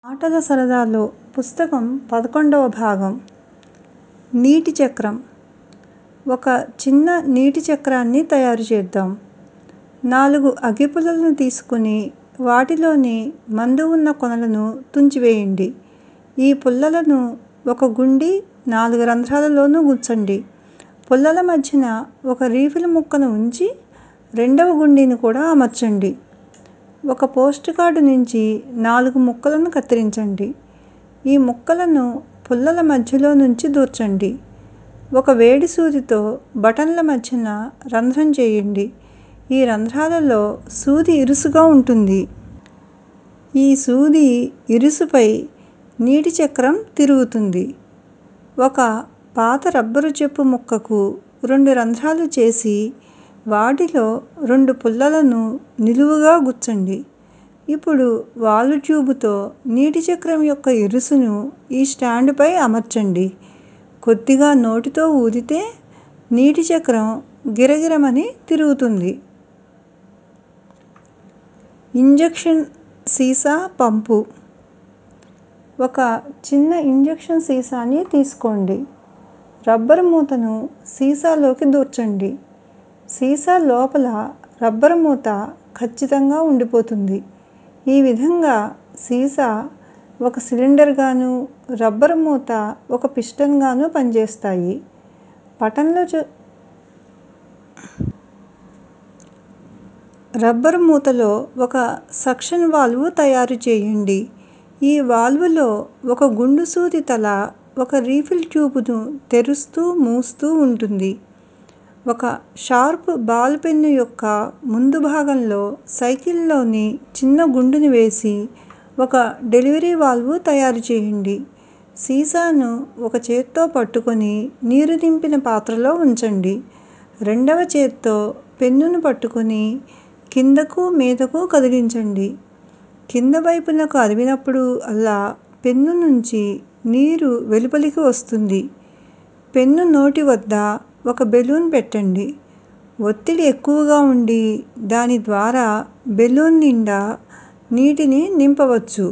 ఆటల సరదాలో పుస్తకం పదకొండవ భాగం నీటి చక్రం ఒక చిన్న నీటి చక్రాన్ని తయారు చేద్దాం నాలుగు అగ్గిపుల్లలను తీసుకుని వాటిలోని మందు ఉన్న కొనలను తుంచివేయండి ఈ పుల్లలను ఒక గుండి నాలుగు రంధ్రాలలోనూ గుచ్చండి పుల్లల మధ్యన ఒక రీఫిల్ ముక్కను ఉంచి రెండవ గుండీని కూడా అమర్చండి ఒక పోస్ట్ కార్డు నుంచి నాలుగు ముక్కలను కత్తిరించండి ఈ ముక్కలను పుల్లల మధ్యలో నుంచి దూర్చండి ఒక వేడి సూదితో బటన్ల మధ్యన రంధ్రం చేయండి ఈ రంధ్రాలలో సూది ఇరుసుగా ఉంటుంది ఈ సూది ఇరుసుపై నీటి చక్రం తిరుగుతుంది ఒక పాత రబ్బరు చెప్పు ముక్కకు రెండు రంధ్రాలు చేసి వాటిలో రెండు పుల్లలను నిలువుగా గుచ్చండి ఇప్పుడు వాలు ట్యూబుతో నీటి చక్రం యొక్క ఇరుసును ఈ స్టాండుపై అమర్చండి కొద్దిగా నోటితో ఊదితే నీటి చక్రం గిరగిరమని తిరుగుతుంది ఇంజెక్షన్ సీసా పంపు ఒక చిన్న ఇంజెక్షన్ సీసాని తీసుకోండి రబ్బరు మూతను సీసాలోకి దూర్చండి సీసా లోపల రబ్బరు మూత ఖచ్చితంగా ఉండిపోతుంది ఈ విధంగా సీసా ఒక సిలిండర్ గాను రబ్బరు మూత ఒక పిస్టన్ గాను పనిచేస్తాయి పటంలో చూ రబ్బరు మూతలో ఒక సక్షన్ వాల్వ్ తయారు చేయండి ఈ వాల్వులో ఒక గుండు సూది తల ఒక రీఫిల్ ట్యూబును తెరుస్తూ మూస్తూ ఉంటుంది ఒక షార్ప్ బాల్ పెన్ను యొక్క ముందు భాగంలో సైకిల్లోని చిన్న గుండుని వేసి ఒక డెలివరీ వాల్వ్ తయారు చేయండి సీసాను ఒక చేత్తో పట్టుకొని నీరు నింపిన పాత్రలో ఉంచండి రెండవ చేత్తో పెన్నును పట్టుకొని కిందకు మీదకు కదిలించండి కింద వైపునకు అదిమినప్పుడు అల్లా పెన్ను నుంచి నీరు వెలుపలికి వస్తుంది పెన్ను నోటి వద్ద ఒక బెలూన్ పెట్టండి ఒత్తిడి ఎక్కువగా ఉండి దాని ద్వారా బెలూన్ నిండా నీటిని నింపవచ్చు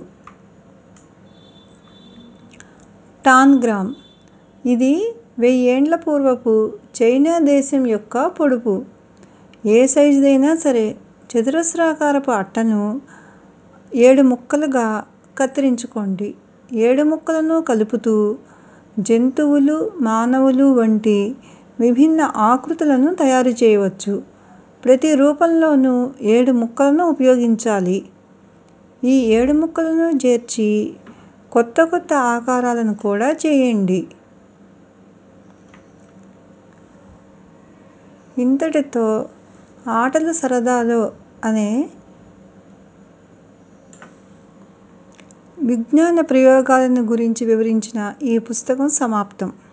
టాన్గ్రామ్ ఇది వెయ్యేండ్ల పూర్వపు చైనా దేశం యొక్క పొడుపు ఏ సైజుదైనా సరే చతురస్రాకారపు అట్టను ఏడు ముక్కలుగా కత్తిరించుకోండి ఏడు ముక్కలను కలుపుతూ జంతువులు మానవులు వంటి విభిన్న ఆకృతులను తయారు చేయవచ్చు ప్రతి రూపంలోనూ ఏడు ముక్కలను ఉపయోగించాలి ఈ ఏడు ముక్కలను చేర్చి కొత్త కొత్త ఆకారాలను కూడా చేయండి ఇంతటితో ఆటల సరదాలో అనే విజ్ఞాన ప్రయోగాలను గురించి వివరించిన ఈ పుస్తకం సమాప్తం